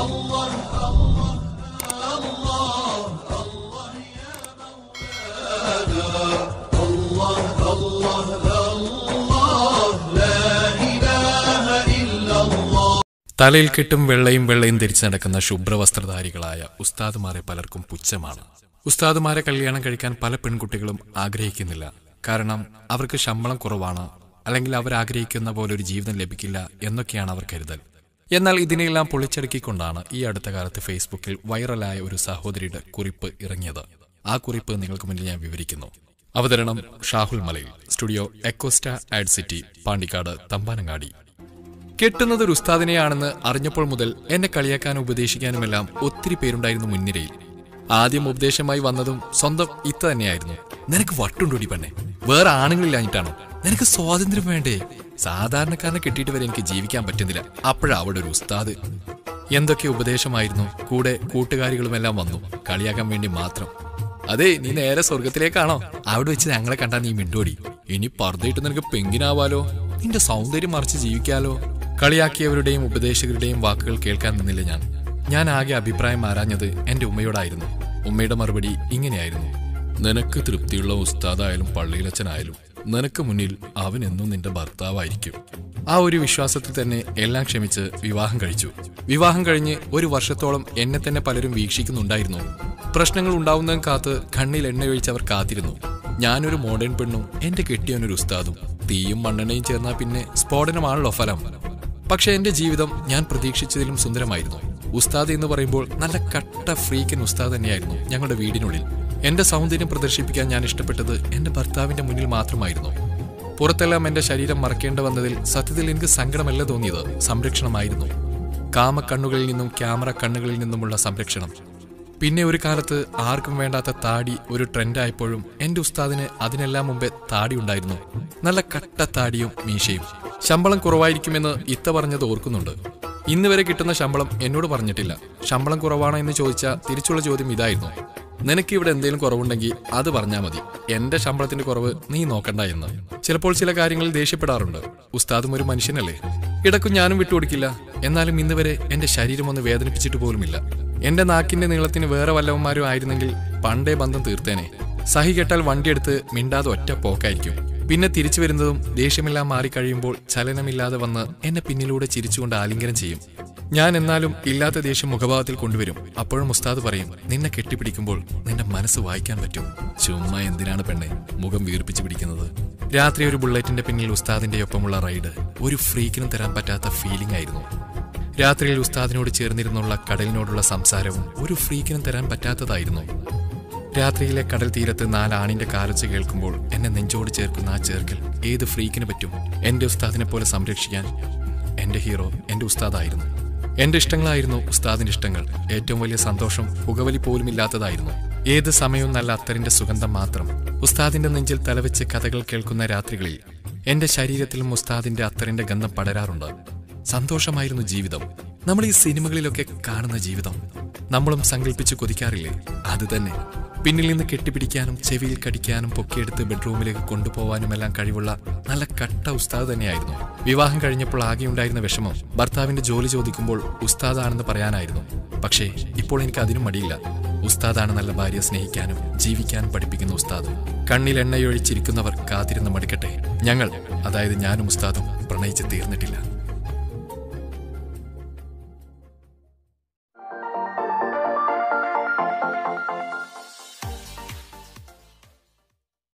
തലയിൽ കെട്ടും വെള്ളയും വെള്ളയും ധരിച്ചു നടക്കുന്ന ശുഭ്രവസ്ത്രധാരികളായ ഉസ്താദുമാരെ പലർക്കും പുച്ഛമാണ് ഉസ്താദുമാരെ കല്യാണം കഴിക്കാൻ പല പെൺകുട്ടികളും ആഗ്രഹിക്കുന്നില്ല കാരണം അവർക്ക് ശമ്പളം കുറവാണ് അല്ലെങ്കിൽ അവർ ആഗ്രഹിക്കുന്ന പോലെ ഒരു ജീവിതം ലഭിക്കില്ല എന്നൊക്കെയാണ് അവർ കരുതൽ എന്നാൽ ഇതിനെല്ലാം പൊളിച്ചടുക്കിക്കൊണ്ടാണ് ഈ അടുത്ത കാലത്ത് ഫേസ്ബുക്കിൽ വൈറലായ ഒരു സഹോദരിയുടെ കുറിപ്പ് ഇറങ്ങിയത് ആ കുറിപ്പ് നിങ്ങൾക്ക് മുന്നിൽ ഞാൻ വിവരിക്കുന്നു അവതരണം ഷാഹുൽ മലയിൽ സ്റ്റുഡിയോ എക്കോസ്റ്റ ആഡ് സിറ്റി പാണ്ടിക്കാട് തമ്പാനങ്ങാടി കെട്ടുന്നത് ഒരു ഉസ്താദിനെയാണെന്ന് അറിഞ്ഞപ്പോൾ മുതൽ എന്നെ കളിയാക്കാനും ഉപദേശിക്കാനുമെല്ലാം ഒത്തിരി പേരുണ്ടായിരുന്നു മുൻനിരയിൽ ആദ്യം ഉപദേശമായി വന്നതും സ്വന്തം ഇത്ത തന്നെയായിരുന്നു നിനക്ക് വട്ടുണ്ടോടി പെണ്ണെ വേറെ ആണുങ്ങളില്ലാഞ്ഞിട്ടാണോ നിനക്ക് സ്വാതന്ത്ര്യം വേണ്ടേ സാധാരണക്കാരനെ കെട്ടിയിട്ട് വരെ എനിക്ക് ജീവിക്കാൻ പറ്റുന്നില്ല അപ്പോഴാ അവിടെ ഒരു ഉസ്താദ് എന്തൊക്കെ ഉപദേശമായിരുന്നു കൂടെ കൂട്ടുകാരികളുമെല്ലാം വന്നു കളിയാക്കാൻ വേണ്ടി മാത്രം അതെ നീ നേരെ സ്വർഗത്തിലേക്കാണോ അവിടെ വെച്ച് ഞങ്ങളെ കണ്ടാ നീ മിണ്ടോടി ഇനി പർദ്ദയിട്ട് നിനക്ക് പെങ്കിനാവാലോ നിന്റെ സൗന്ദര്യം മറിച്ച് ജീവിക്കാലോ കളിയാക്കിയവരുടെയും ഉപദേശകരുടെയും വാക്കുകൾ കേൾക്കാൻ നിന്നില്ല ഞാൻ ഞാൻ ആകെ അഭിപ്രായം ആരാഞ്ഞത് എന്റെ ഉമ്മയോടായിരുന്നു ഉമ്മയുടെ മറുപടി ഇങ്ങനെയായിരുന്നു നിനക്ക് തൃപ്തിയുള്ള ഉസ്താദായാലും പള്ളിയിലച്ചനായാലും നിനക്ക് മുന്നിൽ അവൻ എന്നും നിന്റെ ഭർത്താവായിരിക്കും ആ ഒരു വിശ്വാസത്തിൽ തന്നെ എല്ലാം ക്ഷമിച്ച് വിവാഹം കഴിച്ചു വിവാഹം കഴിഞ്ഞ് ഒരു വർഷത്തോളം എന്നെ തന്നെ പലരും വീക്ഷിക്കുന്നുണ്ടായിരുന്നു പ്രശ്നങ്ങൾ ഉണ്ടാവുന്നതും കാത്ത് കണ്ണിൽ എണ്ണയൊഴിച്ചവർ കാത്തിരുന്നു ഞാനൊരു മോഡേൺ പെണ്ണും എന്റെ കെട്ടിയവനൊരു ഉസ്താദും തീയും മണ്ണെണ്ണയും ചേർന്നാൽ പിന്നെ സ്ഫോടനമാണല്ലോ ഫലം പക്ഷെ എന്റെ ജീവിതം ഞാൻ പ്രതീക്ഷിച്ചതിലും സുന്ദരമായിരുന്നു ഉസ്താദ് എന്ന് പറയുമ്പോൾ നല്ല കട്ട ഫ്രീക്കൻ ഉസ്താദ് തന്നെയായിരുന്നു ഞങ്ങളുടെ വീടിനുള്ളിൽ എന്റെ സൗന്ദര്യം പ്രദർശിപ്പിക്കാൻ ഞാൻ ഇഷ്ടപ്പെട്ടത് എന്റെ ഭർത്താവിന്റെ മുന്നിൽ മാത്രമായിരുന്നു പുറത്തെല്ലാം എന്റെ ശരീരം മറക്കേണ്ടി വന്നതിൽ സത്യത്തിൽ എനിക്ക് സങ്കടമല്ല തോന്നിയത് സംരക്ഷണമായിരുന്നു കാമക്കണ്ണുകളിൽ നിന്നും ക്യാമറ കണ്ണുകളിൽ നിന്നുമുള്ള സംരക്ഷണം പിന്നെ ഒരു കാലത്ത് ആർക്കും വേണ്ടാത്ത താടി ഒരു ട്രെൻഡായപ്പോഴും എന്റെ ഉസ്താദിന് അതിനെല്ലാം മുമ്പേ താടി ഉണ്ടായിരുന്നു നല്ല കട്ട താടിയും മീശയും ശമ്പളം കുറവായിരിക്കുമെന്ന് ഇത്ത പറഞ്ഞത് ഓർക്കുന്നുണ്ട് ഇന്ന് വരെ കിട്ടുന്ന ശമ്പളം എന്നോട് പറഞ്ഞിട്ടില്ല ശമ്പളം കുറവാണോ എന്ന് ചോദിച്ചാൽ തിരിച്ചുള്ള ചോദ്യം ഇതായിരുന്നു നിനക്ക് ഇവിടെ എന്തെങ്കിലും കുറവുണ്ടെങ്കിൽ അത് പറഞ്ഞാൽ മതി എന്റെ ശമ്പളത്തിന്റെ കുറവ് നീ നോക്കണ്ട എന്ന് ചിലപ്പോൾ ചില കാര്യങ്ങളിൽ ദേഷ്യപ്പെടാറുണ്ട് ഉസ്താദും ഒരു മനുഷ്യനല്ലേ ഇടക്കും ഞാനും വിട്ടുകൊടുക്കില്ല എന്നാലും ഇന്ന് വരെ എന്റെ ശരീരം ഒന്ന് വേദനിപ്പിച്ചിട്ട് പോലുമില്ല എന്റെ നാക്കിന്റെ നീളത്തിന് വേറെ വല്ലവന്മാരും ആയിരുന്നെങ്കിൽ പണ്ടേ ബന്ധം തീർത്തേനെ സഹി കെട്ടാൽ വണ്ടിയെടുത്ത് മിണ്ടാതെ ഒറ്റ പോക്കായിരിക്കും പിന്നെ തിരിച്ചു വരുന്നതും ദേഷ്യമെല്ലാം മാറിക്കഴിയുമ്പോൾ ചലനമില്ലാതെ വന്ന് എന്നെ പിന്നിലൂടെ ചിരിച്ചുകൊണ്ട് ആലിംഗനം ചെയ്യും ഞാൻ എന്നാലും ഇല്ലാത്ത ദേഷ്യം മുഖഭാവത്തിൽ കൊണ്ടുവരും അപ്പോഴും ഉസ്താദ് പറയും നിന്നെ കെട്ടിപ്പിടിക്കുമ്പോൾ നിന്റെ മനസ്സ് വായിക്കാൻ പറ്റും ചുമ്മാ എന്തിനാണ് പെണ്ണെ മുഖം വീർപ്പിച്ച് പിടിക്കുന്നത് രാത്രി ഒരു ബുള്ളറ്റിന്റെ പിന്നിൽ ഉസ്താദിന്റെ ഒപ്പമുള്ള റൈഡ് ഒരു ഫ്രീക്കിനും തരാൻ പറ്റാത്ത ഫീലിംഗ് ആയിരുന്നു രാത്രിയിൽ ഉസ്താദിനോട് ചേർന്നിരുന്നുള്ള കടലിനോടുള്ള സംസാരവും ഒരു ഫ്രീക്കിനും തരാൻ പറ്റാത്തതായിരുന്നു രാത്രിയിലെ കടൽ തീരത്ത് നാലാണിന്റെ കാലച്ച് കേൾക്കുമ്പോൾ എന്നെ നെഞ്ചോട് ചേർക്കുന്ന ആ ചേർക്കൽ ഏത് ഫ്രീക്കിന് പറ്റും എന്റെ ഉസ്താദിനെ പോലെ സംരക്ഷിക്കാൻ എന്റെ ഹീറോ എന്റെ ഉസ്താദായിരുന്നു എന്റെ ഇഷ്ടങ്ങളായിരുന്നു ഉസ്താദിന്റെ ഇഷ്ടങ്ങൾ ഏറ്റവും വലിയ സന്തോഷം പുകവലി പോലും ഇല്ലാത്തതായിരുന്നു ഏത് സമയവും നല്ല അത്തറിന്റെ സുഗന്ധം മാത്രം ഉസ്താദിന്റെ നെഞ്ചിൽ തലവെച്ച് കഥകൾ കേൾക്കുന്ന രാത്രികളിൽ എന്റെ ശരീരത്തിലും ഉസ്താദിന്റെ അത്തറിന്റെ ഗന്ധം പടരാറുണ്ട് സന്തോഷമായിരുന്നു ജീവിതം നമ്മൾ ഈ സിനിമകളിലൊക്കെ കാണുന്ന ജീവിതം നമ്മളും സങ്കല്പിച്ച് കൊതിക്കാറില്ലേ അത് തന്നെ പിന്നിൽ നിന്ന് കെട്ടിപ്പിടിക്കാനും ചെവിയിൽ കടിക്കാനും പൊക്കിയെടുത്ത് ബെഡ്റൂമിലേക്ക് കൊണ്ടുപോകാനും എല്ലാം കഴിവുള്ള നല്ല കട്ട ഉസ്താദ് തന്നെയായിരുന്നു വിവാഹം കഴിഞ്ഞപ്പോൾ ആകെ ഉണ്ടായിരുന്ന വിഷമം ഭർത്താവിന്റെ ജോലി ചോദിക്കുമ്പോൾ ഉസ്താദാണെന്ന് പറയാനായിരുന്നു പക്ഷേ ഇപ്പോൾ എനിക്ക് അതിനും മടിയില്ല ഉസ്താദാണ് നല്ല ഭാര്യ സ്നേഹിക്കാനും ജീവിക്കാനും പഠിപ്പിക്കുന്ന ഉസ്താദ് കണ്ണിൽ എണ്ണയൊഴിച്ചിരിക്കുന്നവർ കാത്തിരുന്ന് മടുക്കട്ടെ ഞങ്ങൾ അതായത് ഞാനും ഉസ്താദും പ്രണയിച്ച് തീർന്നിട്ടില്ല